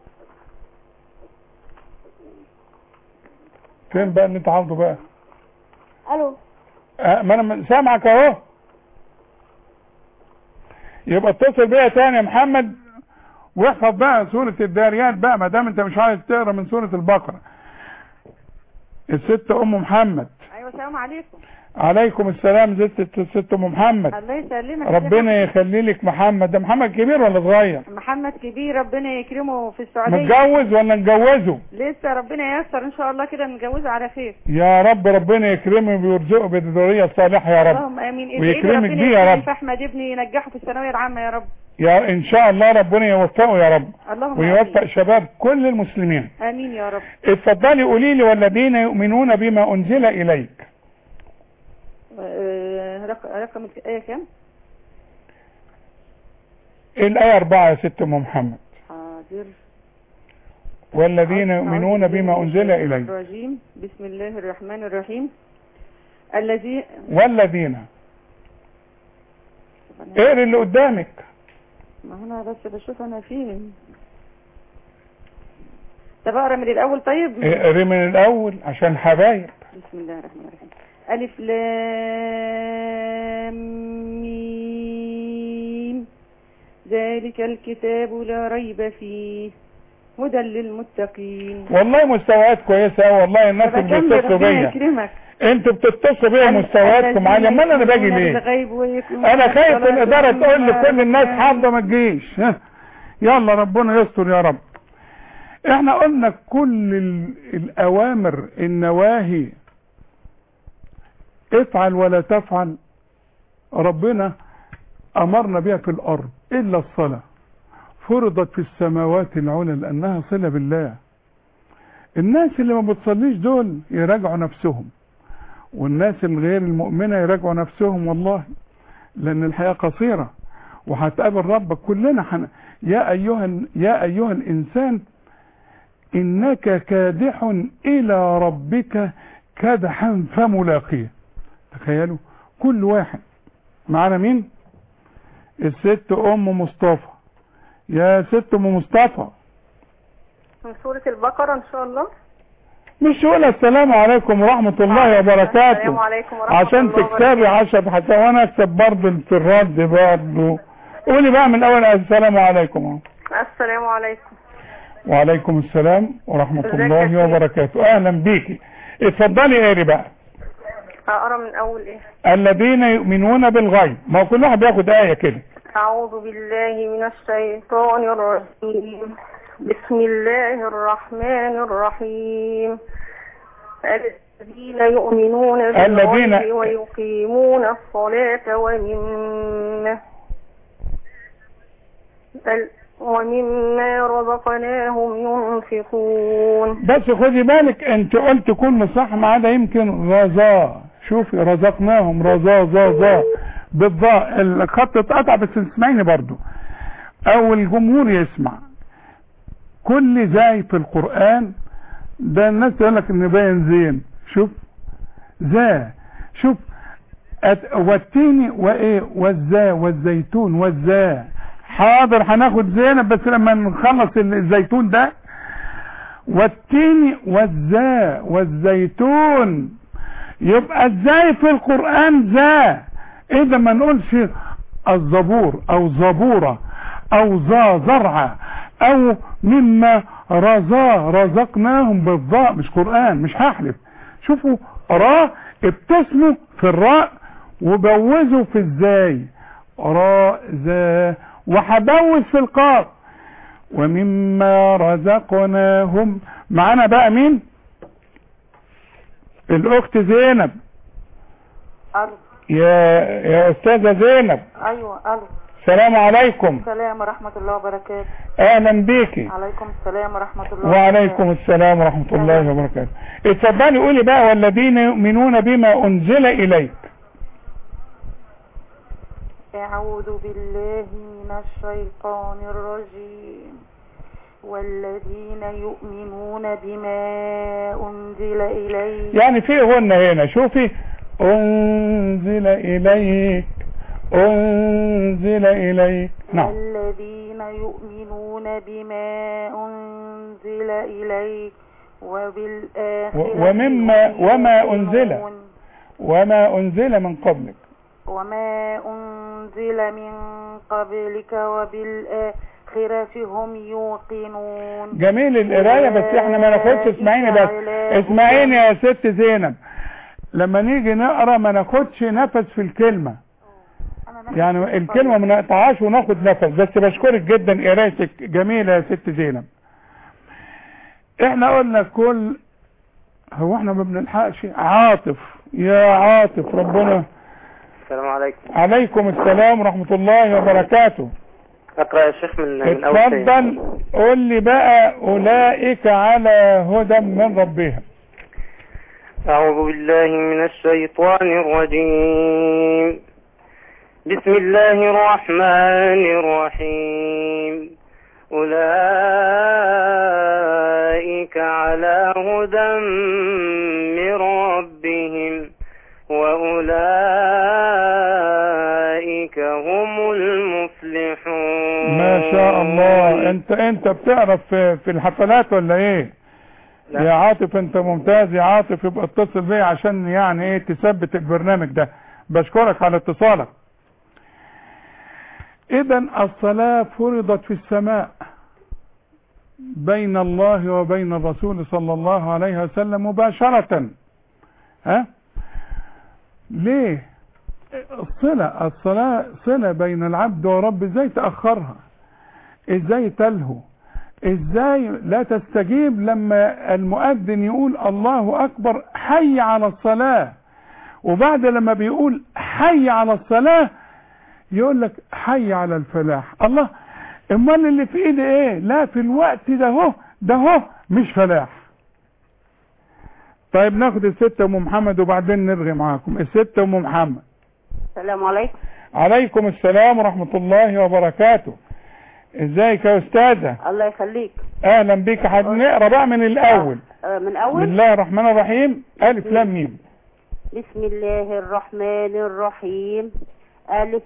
فين بقى اللي انت عاوزه بقى الو أه ما انا سامعك اهو يبقى اتصل بيا تاني يا محمد واحفظ بقى سورة الداريات بقى ما دام انت مش عايز تقرا من سورة البقرة الست ام محمد ايوه السلام عليكم عليكم السلام ست الست ام محمد الله يسلمك ربنا يخلي لك محمد ده محمد كبير ولا صغير محمد كبير ربنا يكرمه في السعوديه متجوز ولا نجوزه لسه ربنا ييسر ان شاء الله كده نتجوزه على خير يا رب ربنا يكرمه ويرزقه بالذريه الصالحه يا رب اللهم امين إدعي لي ويكرمك ربنا بيه يا يكرم رب في احمد ابني ينجحه في الثانويه العامه يا رب يا ان شاء الله ربنا يوفقه يا رب اللهم ويوفق امين شباب كل المسلمين امين يا رب اتفضلي قولي لي والذين يؤمنون بما انزل اليك آه، رق- رقم الايه كام الايه اربعه يا ست ام محمد حاضر والذين يؤمنون أعوذ بما بالله انزل من الشيطان اليك الرجيم بسم الله الرحمن الرحيم الذي والذين اقري اللي قدامك ما هو انا بس بشوف انا فين طب اقرا من الاول طيب اقري من الاول عشان حبايب بسم الله الرحمن الرحيم ألف لام ميم ذلك الكتاب لا ريب فيه هدى للمتقين والله مستويات كويسه قوي والله الناس طب اللي أكمل بيتصلوا ربنا بيا يكرمك انتوا بتتصلوا بيا مستوياتكم عاليه امال انا باجي ليه الغيب ويكرمك انا خايف الصلاة الاداره تقول والسلام لكل الناس على حافظه ما تجيش ها. يلا ربنا يستر يا رب احنا قلنا كل ال- الاوامر النواهي افعل ولا تفعل ربنا امرنا بها في الارض الا الصلاه فرضت في السماوات العلى لانها صله بالله الناس اللي ما بتصليش دول يراجعوا نفسهم والناس الغير المؤمنه يراجعوا نفسهم والله لان الحياه قصيره وهتقابل ربك كلنا حن... يا ايها يا ايها الانسان انك كادح الى ربك كدحا فملاقيه تخيلوا كل واحد معانا مين الست ام مصطفى يا ست ام مصطفى من سورة البقرة إن شاء الله مش يقول السلام عليكم ورحمة الله وبركاته السلام عليكم ورحمة عشان الله تكسبي وبركاته. عشرة حسنات وانا اكسب برضه في الرد برضه قولي بقى من الاول السلام عليكم السلام عليكم وعليكم السلام ورحمة ازيك يا الله شيخ؟ وبركاته اهلا بيكي اتفضلي اقري بقى أقرأ من أول إيه الذين يؤمنون بالغيب ما هو كل واحد بياخد آية كده أعوذ بالله من الشيطان الرجيم بسم الله الرحمن الرحيم الذين يؤمنون الذين- بالغيب ويقيمون الصلاة ومما ال- ومما رزقناهم ينفقون بس خدي بالك انت قلت كل صح ما عدا يمكن رزا شوفي رزقناهم رزا زا زا بالضاء الخط اتقطع بس اسمعيني برضو او الجمهور يسمع كل زاي في القرآن ده الناس تقول لك ان باين زين شوف ذا شوف أت- والتين وايه والزا والزيتون والزا حاضر هناخد زينب بس لما نخلص الزيتون ده والتين والزا والزيتون يبقى ازاي في القرآن ذا ايه ده ما نقولش الزبور او زبورة او ذا زرعة او مما رزا رزقناهم بالضاء مش قرآن مش هحلف شوفوا را ابتسموا في الراء وبوزوا في الزاي راء ذا وهبوز في القاف ومما رزقناهم معانا بقى مين الاخت زينب ألو يا يا استاذه زينب أيوة ألو السلام عليكم السلام ورحمة الله وبركاته اهلا بيكي عليكم السلام ورحمة الله وعليكم السلام ورحمة الله وبركاته اتفضلي قولي بقى والذين يؤمنون بما انزل اليك أعوذ بالله من الشيطان الرجيم والذين يؤمنون بما أنزل إليك يعني في غنة هنا شوفي أنزل إليك أنزل إليك نعم الذين يؤمنون بما أنزل إليك وبالآخرة و- ومما هم وما يوقنون. أنزل وما أنزل من قبلك وما أنزل من قبلك وبالآخرة هم يوقنون جميل القراية بس احنا ما ناخدش اسمعيني بس اسمعيني يا ست زينب لما نيجي نقرا ما ناخدش نفس في الكلمة يعني الكلمة ما نقطعهاش وناخد نفس بس بشكرك جدا قرايتك جميلة يا ست زينب احنا قلنا كل هو احنا ما بنلحقش عاطف يا عاطف ربنا السلام عليكم عليكم السلام ورحمة الله وبركاته اقرا يا شيخ من من اول شيء اتفضل قول لي بقى اولئك على هدى من ربهم أعوذ بالله من الشيطان الرجيم بسم الله الرحمن الرحيم أولئك على هدى من ربهم وأولئك هم المفلحون ما شاء الله انت انت بتعرف في, في الحفلات ولا ايه لا. يا عاطف انت ممتاز يا عاطف يبقى اتصل بيا عشان يعني ايه تثبت البرنامج ده بشكرك على اتصالك اذا الصلاة فرضت في السماء بين الله وبين الرسول صلى الله عليه وسلم مباشرة ها ليه الصلة الصلاة صلة بين العبد ورب ازاي تأخرها ازاي تلهو ازاي لا تستجيب لما المؤذن يقول الله اكبر حي على الصلاة وبعد لما بيقول حي على الصلاة يقول لك حي على الفلاح الله امال اللي في ايدي ايه لا في الوقت ده هو ده هو مش فلاح طيب ناخد الستة ام محمد وبعدين نرغي معاكم الستة ام محمد السلام عليكم عليكم السلام ورحمة الله وبركاته ازيك يا استاذة الله يخليك اهلا بيك هنقرا بقى من الاول آه، من بسم أول الله الرحمن الرحيم الف لام ميم بسم الله الرحمن الرحيم ألف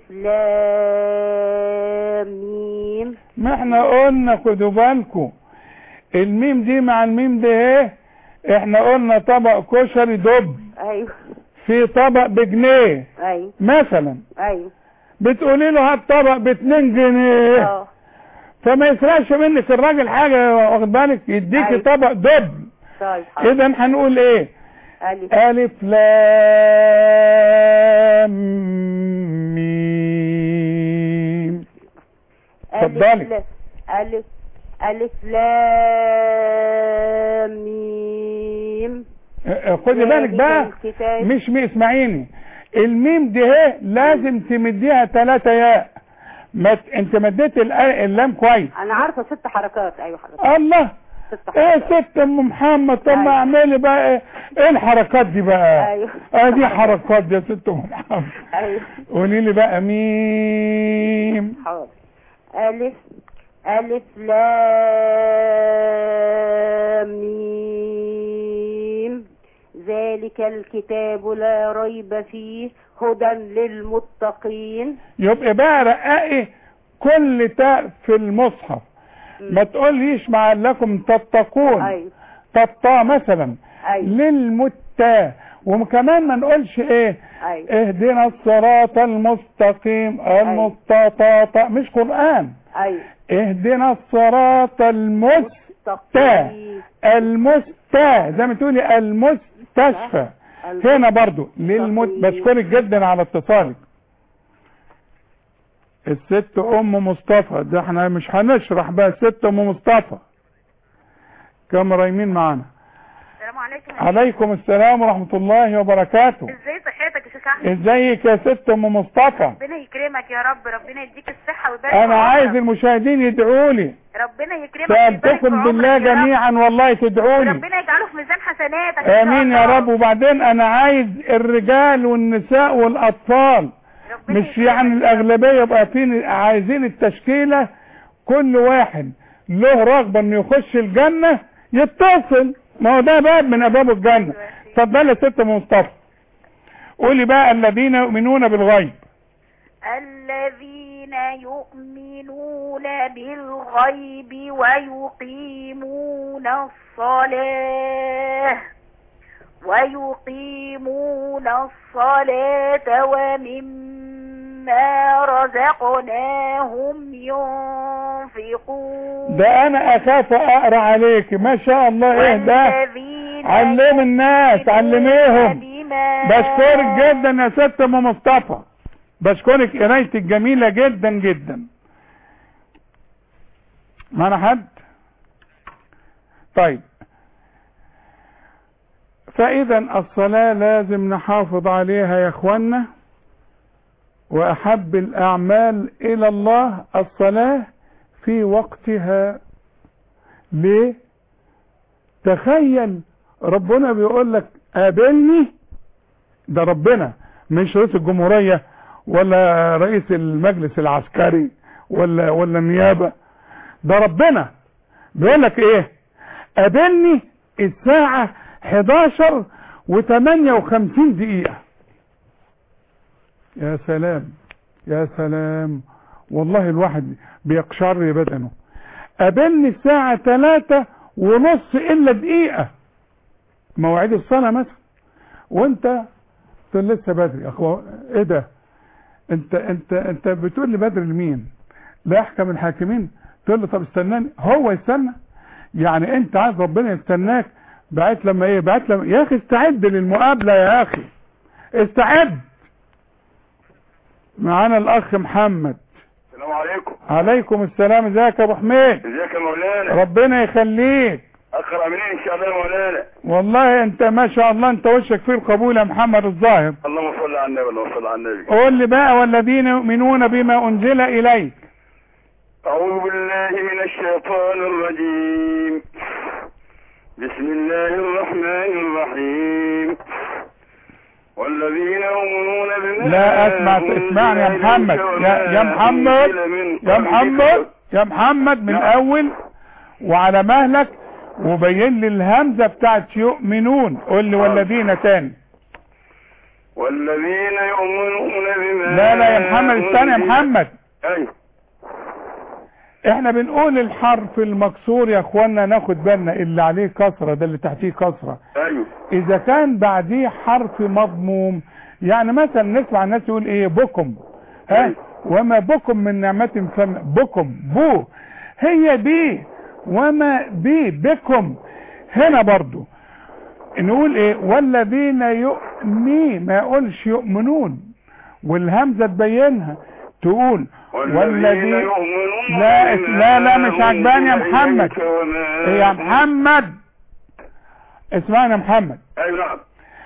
لام ميم ما احنا قلنا خدوا بالكم الميم دي مع الميم ده ايه احنا قلنا طبق كشري دب أيوه في طبق بجنيه أيوه مثلا أيوه بتقولي له هات طبق باتنين جنيه اه فما يسرقش منك الراجل حاجة واخد بالك يديكي أيوة. طبق دب طيب حاضر. اذا هنقول ايه ألف ألف لام ميم اتفضلي. ألف ل- ألف ألف لام ميم اه، خدي بالك ذلك بقى الكتاب. مش مي اسمعيني الميم دي اهي لازم تمديها ثلاثة ياء ما ت- انت مديت ال- اللام كويس أنا عارفة ست حركات أيوه حضرتك الله ست ايه حركات ست ام محمد طب ما أيوة. اعملي بقى ايه, ايه الحركات دي بقى أيوه اه دي حركات يا ست ام محمد أيوه قولي لي بقى ميم حاضر ألف ألف لام ميم ذلك الكتاب لا ريب فيه هدى للمتقين يبقى بقى رققي كل تاء في المصحف ما تقوليش مع لكم تتقون أيوه تطا مثلا أيوه للمتا وكمان ما نقولش ايه أيوه اهدنا الصراط المستقيم المستطاطا مش قرآن أيوه اهدنا الصراط المستا مستقيم المستا زي ما تقولي المستشفى هنا برضو للمت بشكرك جدا على اتصالك الست ام مصطفى ده احنا مش هنشرح بقى الست ام مصطفى كم رايمين معانا السلام عليكم عليكم السلام ورحمة الله وبركاته ازاي صحتك يا شيخ احمد ازيك يا ست ام مصطفى ربنا يكرمك يا رب ربنا يديك الصحه ويبارك انا في عايز عمرك. المشاهدين يدعوا لي ربنا يكرمك ويبارك في سألتكم بالله عمرك يا رب. جميعا والله تدعوا لي وربنا يجعله في ميزان حسناتك إن شاء امين يا الله. رب وبعدين انا عايز الرجال والنساء والاطفال ربنا مش يكرمك يعني يا رب. الاغلبيه يبقى في عايزين التشكيله كل واحد له رغبه انه يخش الجنه يتصل ما هو ده باب من ابواب الجنه اتفضلي يا ست أم مصطفى قولي بقى الذين يؤمنون بالغيب الذين يؤمنون بالغيب ويقيمون الصلاة ويقيمون الصلاة ومما رزقناهم ينفقون ده انا اخاف اقرا عليك ما شاء الله ايه ده والذين علم الناس علميهم بما بشكرك جدا يا ست ام مصطفى بشكرك قرايتك جميله جدا جدا معنا حد طيب فاذا الصلاه لازم نحافظ عليها يا اخوانا واحب الاعمال الى الله الصلاه في وقتها ليه تخيل ربنا بيقول لك قابلني ده ربنا مش رئيس الجمهورية ولا رئيس المجلس العسكري ولا ولا النيابة ده ربنا بيقول لك ايه قابلني الساعة 11 و58 دقيقة يا سلام يا سلام والله الواحد بيقشر بدنه قابلني الساعة 3 ونص الا دقيقة مواعيد الصلاة مثلا وانت تقول لسه بدري اخو ايه ده انت انت انت بتقول لي بدري لمين لا احكم الحاكمين تقول له طب استناني هو يستنى يعني انت عايز ربنا يستناك بعت لما ايه بعت لما يا اخي استعد للمقابلة يا اخي استعد معانا الاخ محمد السلام عليكم عليكم السلام ازيك يا ابو حميد ازيك يا مولانا ربنا يخليك اقرا منين ان شاء الله يا مولانا والله انت ما شاء الله انت وشك فيه القبول يا محمد الظاهر اللهم صل على النبي اللهم صل على النبي قول لي بقى والذين يؤمنون بما انزل اليك اعوذ بالله من الشيطان الرجيم بسم الله الرحمن الرحيم والذين يؤمنون بما لا اسمع اسمعني يا محمد يا, يا محمد يا محمد يا محمد من اول وعلى مهلك وبين لي الهمزة بتاعت يؤمنون قول لي والذين تاني والذين يؤمنون بما لا لا يا محمد استنى يا محمد ايوه احنا بنقول الحرف المكسور يا اخوانا ناخد بالنا اللي عليه كسرة ده اللي تحتيه كسرة ايوه اذا كان بعديه حرف مضموم يعني مثلا نسمع الناس يقول ايه بكم ها وما بكم من نعمة فم بكم بو هي بي وما بي بكم هنا برضو نقول ايه والذين يؤمي ما يقولش يؤمنون والهمزة تبينها تقول والذين لا لا لا مش عجباني يا محمد يا محمد اسمعني يا محمد ايوه نعم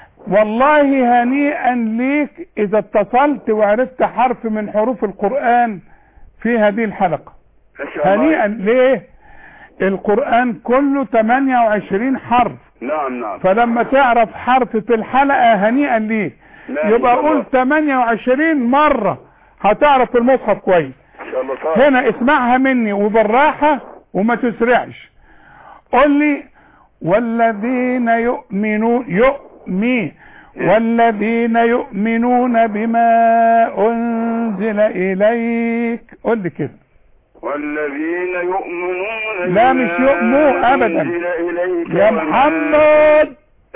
والله هنيئا ليك اذا اتصلت وعرفت حرف من حروف القرآن في هذه الحلقة هنيئا ليه القرآن كله 28 حرف نعم نعم فلما تعرف حرف في الحلقة هنيئا ليك يبقى قول 28 مرة هتعرف المصحف كويس ان شاء الله صح هنا اسمعها مني وبالراحة وما تسرعش قول لي والذين يؤمنون يؤمي والذين يؤمنون بما انزل اليك قول لي كده والذين يؤمنون لا مش يؤمنوا ابدا يا محمد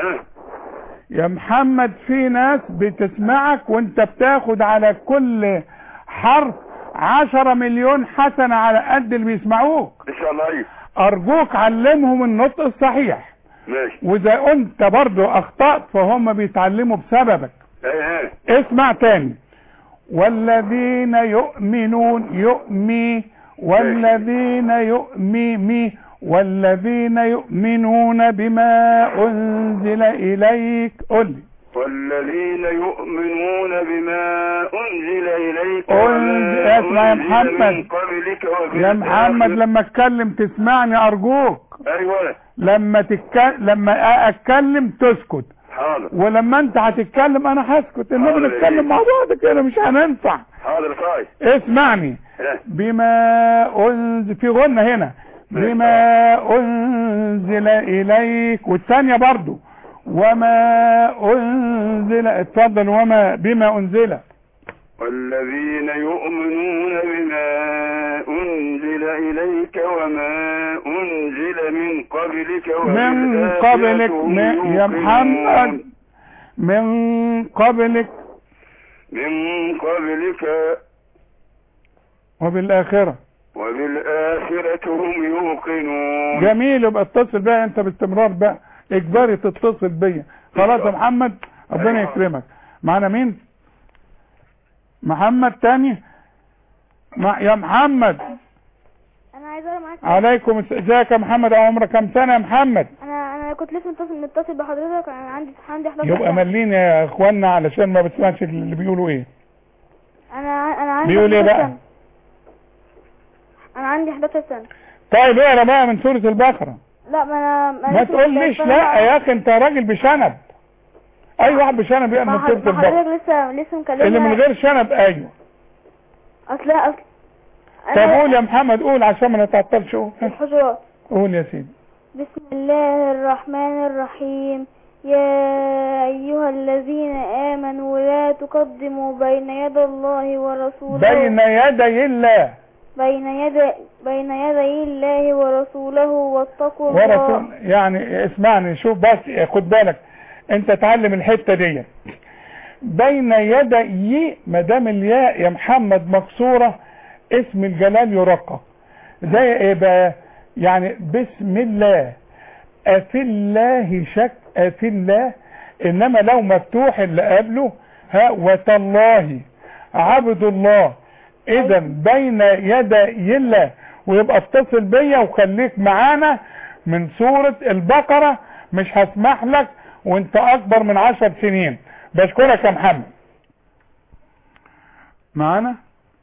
يا محمد في ناس بتسمعك وانت بتاخد على كل حرف عشرة مليون حسنة على قد اللي بيسمعوك ان شاء الله ايوه ارجوك علمهم النطق الصحيح ماشي واذا انت برضو اخطأت فهم بيتعلموا بسببك ايه ايه اسمع تاني والذين يؤمنون يؤمي والذين يؤمي مي والذين يؤمنون بما انزل اليك قل لي والذين يؤمنون بما انزل اليك أنزل اسمع يا محمد يا محمد لما اتكلم تسمعني ارجوك ايوه لما تتكلم لما اتكلم تسكت حاضر ولما انت هتتكلم انا هسكت انما حاضر نتكلم إيه. مع بعض كده مش هننفع حاضر طيب اسمعني إيه. بما انزل في غنة هنا بما انزل اليك والثانية برضو وما أنزل اتفضل وما بما أنزل والذين يؤمنون بما أنزل إليك وما أنزل من قبلك من وبالآخرة قبلك هم م- يا يوقنون. محمد من قبلك من قبلك وبالآخرة وبالآخرة هم يوقنون جميل يبقى اتصل بيا انت باستمرار بقى اجباري تتصل بيا خلاص يا محمد ربنا أيوة. يكرمك معانا مين محمد تاني مع يا محمد انا عايزه اقرا معاك عليكم الس- ازيك يا محمد عمرك كام سنه يا محمد انا انا كنت لسه متصل متصل بحضرتك انا عندي عندي 11 يبقى سنة. ملين يا اخوانا علشان ما بسمعش اللي بيقولوا ايه انا ع- انا عندي بيقول ايه 11 بقى؟ سنة. انا عندي 11 سنه طيب اقرا بقى من سوره البقره لا ما انا ما لسه تقوليش مش- لا يا اخي انت راجل بشنب اي واحد بشنب يقرا ما من حض- سوره ما البقره حضرتك لسه لسه مكلمه اللي من غير شنب ايوه اصل اصل طب قول يا محمد قول عشان ما نتعطلش قول الحجرات قول يا سيدي بسم الله الرحمن الرحيم يا أيها الذين آمنوا لا تقدموا بين يدي الله ورسوله بين يدي الله بين يدي بين يدي الله ورسوله واتقوا الله ورسول يعني اسمعني شوف بس خد بالك انت تعلم الحته دي بين يدي ما دام الياء يا محمد مكسوره اسم الجلال يرقق زي ايه بقى يعني بسم الله افي الله شك افي الله انما لو مفتوح اللي قبله ها وتالله عبد الله اذا بين يدي الله ويبقى اتصل بيا وخليك معانا من سورة البقرة مش هسمح لك وانت اكبر من عشر سنين بشكرك يا محمد معانا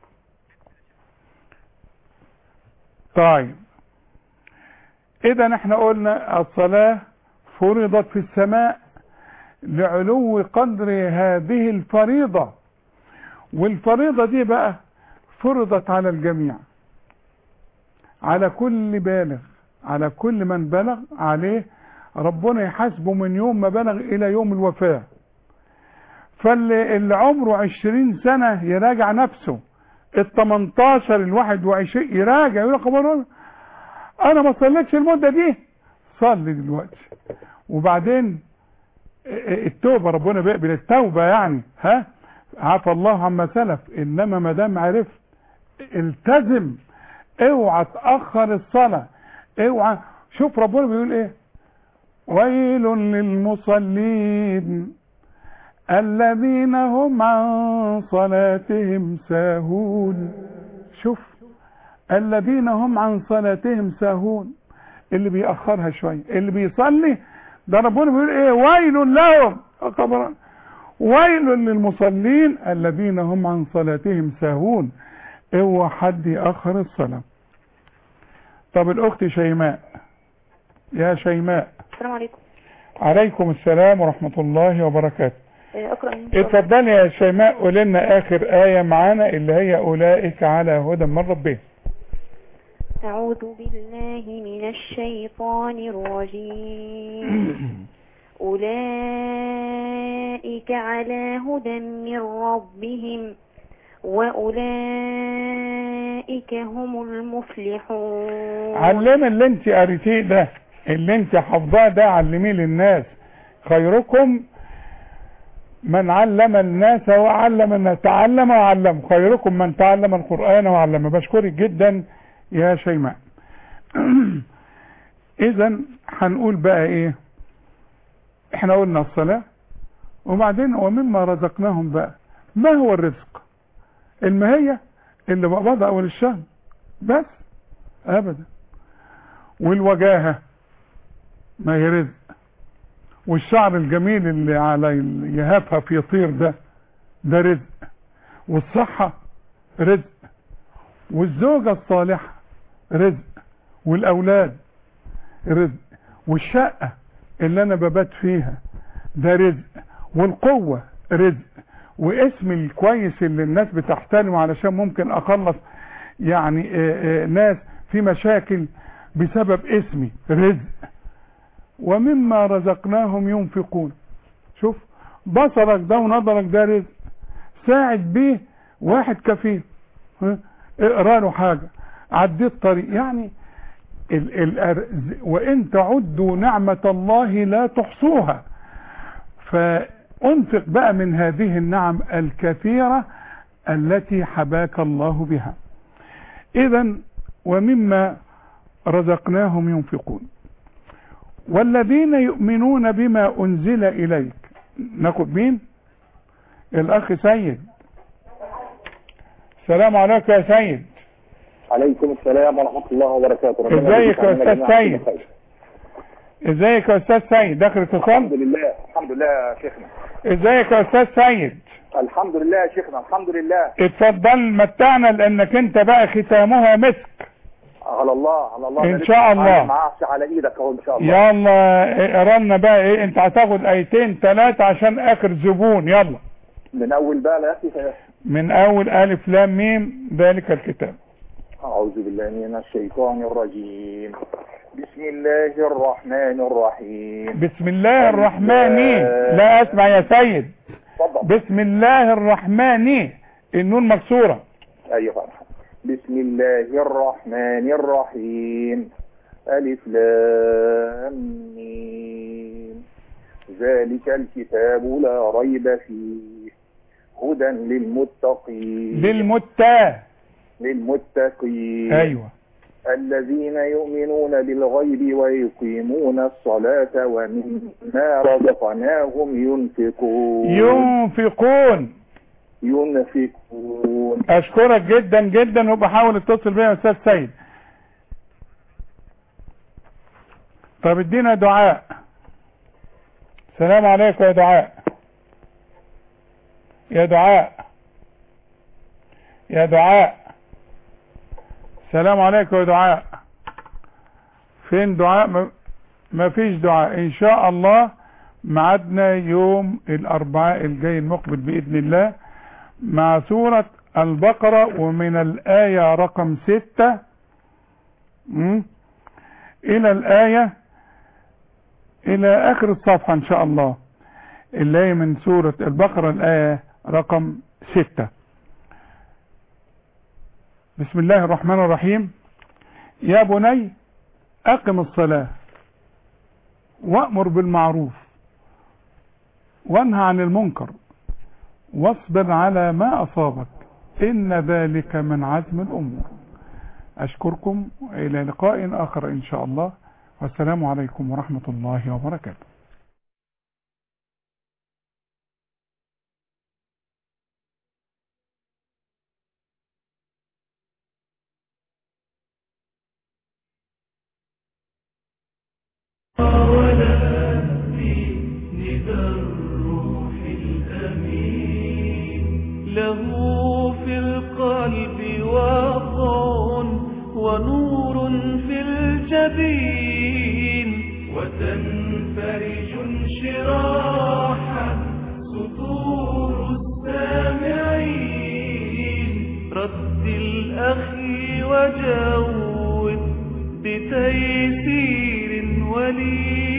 طيب اذا احنا قلنا الصلاة فرضت في السماء لعلو قدر هذه الفريضة والفريضة دي بقى فرضت على الجميع على كل بالغ على كل من بلغ عليه ربنا يحاسبه من يوم ما بلغ الى يوم الوفاة فاللي اللي عمره عشرين سنة يراجع نفسه التمنتاشر الواحد وعشرين يراجع يقول لك خبر انا ما صليتش المدة دي صلي دلوقتي وبعدين التوبة ربنا بيقبل التوبة يعني ها عفى الله عما سلف انما ما دام عرفت التزم اوعى تاخر الصلاه اوعى شوف ربنا بيقول ايه ويل للمصلين الذين هم عن صلاتهم ساهون شوف الذين هم عن صلاتهم ساهون اللي بيأخرها شوية اللي بيصلي ده ربنا بيقول ايه ويل لهم خبر ويل للمصلين الذين هم عن صلاتهم ساهون اوعى حد يأخر الصلاة طب الاخت شيماء يا شيماء السلام عليكم عليكم السلام ورحمة الله وبركاته آه، اقرا من اتفضلي يا شيماء قول لنا اخر آية معانا اللي هي اولئك على هدى من ربهم أعوذ بالله من الشيطان الرجيم أولئك على هدى من ربهم وأولئك هم المفلحون علم اللي انت قريتيه ده اللي انت حافظاه ده علميه للناس خيركم من علم الناس وعلم الناس تعلم وعلم خيركم من تعلم القرآن وعلم بشكرك جدا يا شيماء اذا هنقول بقى ايه احنا قلنا الصلاة وبعدين ومما رزقناهم بقى ما هو الرزق المهية اللي بقبضها اول الشهر بس ابدا والوجاهة ما هي رزق والشعر الجميل اللي على يهافها في يطير ده ده رزق والصحة رزق والزوجة الصالحة رزق والأولاد رزق والشقة اللي أنا ببات فيها ده رزق والقوة رزق واسمي الكويس اللي الناس بتحترمه علشان ممكن أخلص يعني آآ آآ ناس في مشاكل بسبب اسمي رزق ومما رزقناهم ينفقون شوف بصرك ده ونظرك ده رزق ساعد بيه واحد كفيل ها؟ اقرا له حاجه عديه الطريق يعني ال ال وان تعدوا نعمه الله لا تحصوها فانفق بقى من هذه النعم الكثيره التي حباك الله بها اذا ومما رزقناهم ينفقون والذين يؤمنون بما انزل اليك ناخد مين الاخ سيد السلام عليكم يا سيد عليكم السلام ورحمة الله وبركاته ربنا ازيك يجزيك يا عنا استاذ جميعاً سيد كل خير. ازيك يا استاذ سيد داخل اتصال الحمد لله الحمد لله يا شيخنا ازيك يا استاذ سيد الحمد لله يا شيخنا الحمد لله اتفضل متعنا لانك انت بقى ختامها مسك على الله على الله إن أنا لسه شاء الله. بتعلم معاك على ايدك اهو ان شاء الله يلا اقرا لنا بقى ايه انت هتاخد ايتين ثلاثة عشان اخر زبون يلا من اول بقى يا اخي من اول الف لام ميم ذلك الكتاب اعوذ بالله من الشيطان الرجيم بسم الله الرحمن الرحيم بسم الله الرحمن لا اسمع يا سيد اتفضل بسم الله الرحمن النون مكسورة ايوه بسم الله الرحمن الرحيم ألف لام ميم ذلك الكتاب لا ريب فيه هدى للمتقين للمتاه للمتقين ايوه الذين يؤمنون بالغيب ويقيمون الصلاة ومما رزقناهم ينفقون ينفقون ينفقون اشكرك جدا جدا وبحاول اتصل بيا يا استاذ سيد طب ادينا دعاء السلام عليكم يا دعاء يا دعاء يا دعاء السلام عليكم يا دعاء فين دعاء ما- ما فيش دعاء ان شاء الله ميعادنا يوم الاربعاء الجاي المقبل باذن الله مع سورة البقرة ومن الآية رقم ستة م? إلى الآية إلى آخر الصفحة إن شاء الله اللي هي من سورة البقرة الآية رقم ستة بسم الله الرحمن الرحيم يا بني أقم الصلاة وأمر بالمعروف وانهى عن المنكر واصبر على ما أصابك إن ذلك من عزم الأمور أشكركم إلى لقاء آخر إن شاء الله والسلام عليكم ورحمة الله وبركاته له في القلب وقع ونور في الجبين وتنفرج انشراحا صدور السامعين رد الأخي وجود بتيسير ولين